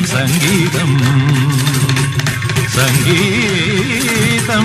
സംഗീതം സംഗീതം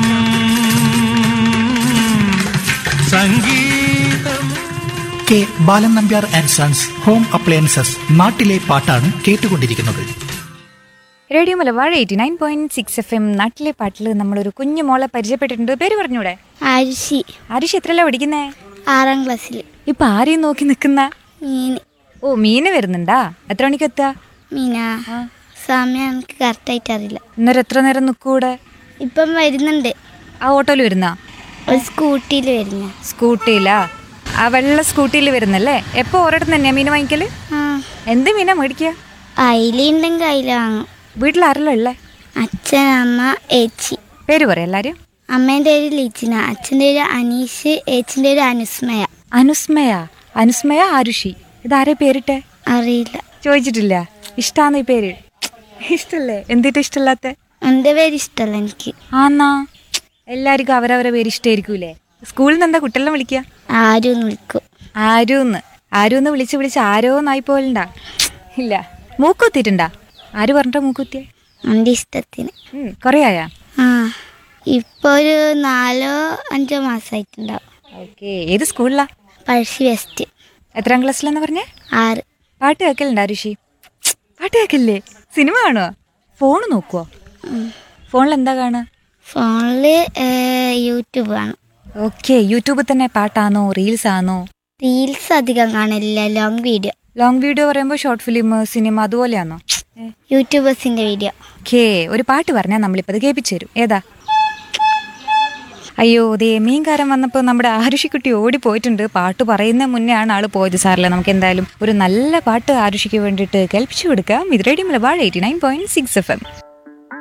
സംഗീതം K Balan Nambiar and sons home appliances നാട്ടിലെ പാട്ടാണ് കേട്ടുകൊണ്ടിരിക്കുന്നത് radio Malabar eighty nine point six F M നാട്ടിലെ പാട്ടിൽ നമ്മളൊരു കുഞ്ഞു മോളെ പരിചയപ്പെട്ടിട്ടുണ്ട് പേര് പറഞ്ഞൂടെ ആരുഷി ആരുഷ് എത്രയല്ല പഠിക്കുന്നേ ആറാം ക്ലാസ്സിൽ ഇപ്പൊ ആരെയും നോക്കി നിൽക്കുന്ന മീൻ ഓ മീന് വരുന്നുണ്ടാ എത്ര മണിക്ക് എത്തുക മീന സമയം എനിക്ക് കറക്റ്റായിട്ട് അറിയില്ല ഇന്നേരം എത്ര നേരം നിൽക്കൂടെ ഇപ്പം വരുന്നുണ്ട് ആ ഓട്ടോയിൽ വരുന്ന ഒരു സ്കൂട്ടിയിൽ വരുന്ന സ്കൂട്ടിയിലാ ആ വെള്ള സ്കൂട്ടിയിൽ വരുന്നല്ലേ എപ്പോ ഒരിടത്ത് തന്നെയാ മീൻ വാങ്ങിക്കല് ആ എന്ത് മീനാ മേടിക്കുക അയിലുണ്ടെങ്കിൽ അയില വാങ്ങും വീട്ടിൽ ആരെല്ലാം ഉള്ളേ അച്ഛൻ അമ്മ ഏച്ചി പേര് പറയാം എല്ലാരും അമ്മേൻ്റെ പേര് ലിച്ചിന അച്ഛൻ്റെ പേര് അനീഷ് ഏച്ചിൻ്റെ പേര് അനുസ്മയ അനുസ്മയ അനുസ്മയ ആരുഷി ഇതാരെ പേരിട്ടെ അറിയില്ല ചോദിച്ചിട്ടില്ല ഇഷ്ടാന്ന് ഈ പേര് ഇഷ്ടല്ലേ എന്തിട്ട് ഇഷ്ടല്ലാത്ത എൻ്റെ പേര് ഇഷ്ടമല്ല എനിക്ക് ആന്നാ എല്ലാവർക്കും അവരവരെ പേര് ഇഷ്ടമായിരിക്കൂലേ സ്കൂളിൽ നിന്ന് എന്താ കുട്ടികളെ വിളിക്കുക ആരും ഒന്ന് വിളിക്കും ആരൂന്ന് ആരൂന്ന് വിളിച്ച് വിളിച്ച് ആരോന്നായി പോലുണ്ടാ ഇല്ല മൂക്കുത്തിട്ടുണ്ടാ ആര് പറഞ്ഞിട്ടാ മൂക്കുത്തിയെ എൻ്റെ ഇഷ്ടത്തിന് ഉം, കുറേ ആയാ ആ ഇപ്പോൾ ഒരു നാലോ അഞ്ചോ മാസമായിട്ടുണ്ടാവും ഓക്കെ ഏത് സ്കൂളിലാ പഴശ്ശി വെസ്റ്റ് എത്രാം ക്ലാസ്സിലെന്ന് പറഞ്ഞേ ആറ് പാട്ട് കേൾക്കലുണ്ടാ ഋഷി പാട്ട് കേൾക്കില്ലേ സിനിമ കാണുവോ ഫോൺ നോക്കുവോ ഫോണിൽ എന്താ കാണുക ഫോണിൽ യൂട്യൂബ് കാണും ഓക്കെ യൂട്യൂബിൽ തന്നെ പാട്ടാണോ റീൽസ് ആണോ റീൽസ് അധികം കാണില്ല ലോങ് വീഡിയോ ലോങ് വീഡിയോ പറയുമ്പോൾ ഷോർട്ട് ഫിലിം സിനിമ അതുപോലെയാണോ യൂട്യൂബേഴ്സിൻ്റെ വീഡിയോ ഓക്കേ ഒരു പാട്ട് പറഞ്ഞാൽ നമ്മളിപ്പോൾ അത് കേൾപ്പിച്ചു തരും ഏതാ അയ്യോ ദേ മീൻകാരൻ വന്നപ്പോൾ നമ്മുടെ ആരുഷിക്കുട്ടി ഓടി പോയിട്ടുണ്ട് പാട്ട് പറയുന്ന മുന്നേ ആണ് ആള് പോയത് സാറില്ല നമുക്ക് എന്തായാലും ഒരു നല്ല പാട്ട് ആരുഷിക്ക് വേണ്ടിയിട്ട് കേൾപ്പിച്ചു കൊടുക്കാം ഇത് radio Malabar eighty nine point six F M